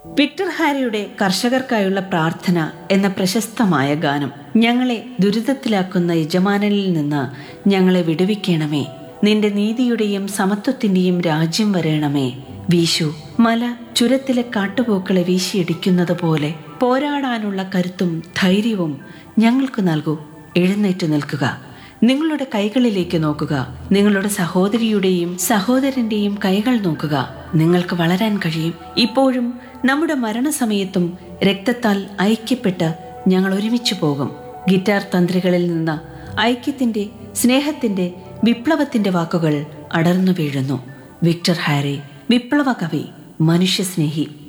Victor ഹാരിയുടെ കർഷകർക്കായുള്ള പ്രാർത്ഥന എന്ന പ്രശസ്തമായ ഗാനം ഞങ്ങളെ ദുരിതത്തിലാക്കുന്ന യജമാനനിൽ നിന്ന് ഞങ്ങളെ വിടുവിക്കണമേ നിന്റെ നീതിയുടെയും സമത്വത്തിന്റെയും രാജ്യം വരേണമേ വീശു മല ചുരത്തിലെ കാട്ടുപോക്കളെ വീശിയടിക്കുന്നത് പോലെ പോരാടാനുള്ള കരുത്തും ധൈര്യവും ഞങ്ങൾക്ക് നൽകൂ എഴുന്നേറ്റ് നിൽക്കുക നിങ്ങളുടെ കൈകളിലേക്ക് നോക്കുക നിങ്ങളുടെ സഹോദരിയുടെയും സഹോദരന്റെയും കൈകൾ നോക്കുക നിങ്ങൾക്ക് വളരാൻ കഴിയും ഇപ്പോഴും നമ്മുടെ മരണസമയത്തും രക്തത്താൽ ഐക്യപ്പെട്ട് ഞങ്ങൾ ഒരുമിച്ച് പോകും ഗിറ്റാർ തന്ത്രികളിൽ നിന്ന് ഐക്യത്തിന്റെ സ്നേഹത്തിന്റെ വിപ്ലവത്തിന്റെ വാക്കുകൾ അടർന്നു വീഴുന്നു വിക്ടർ ഹാരി വിപ്ലവ കവി മനുഷ്യസ്നേഹി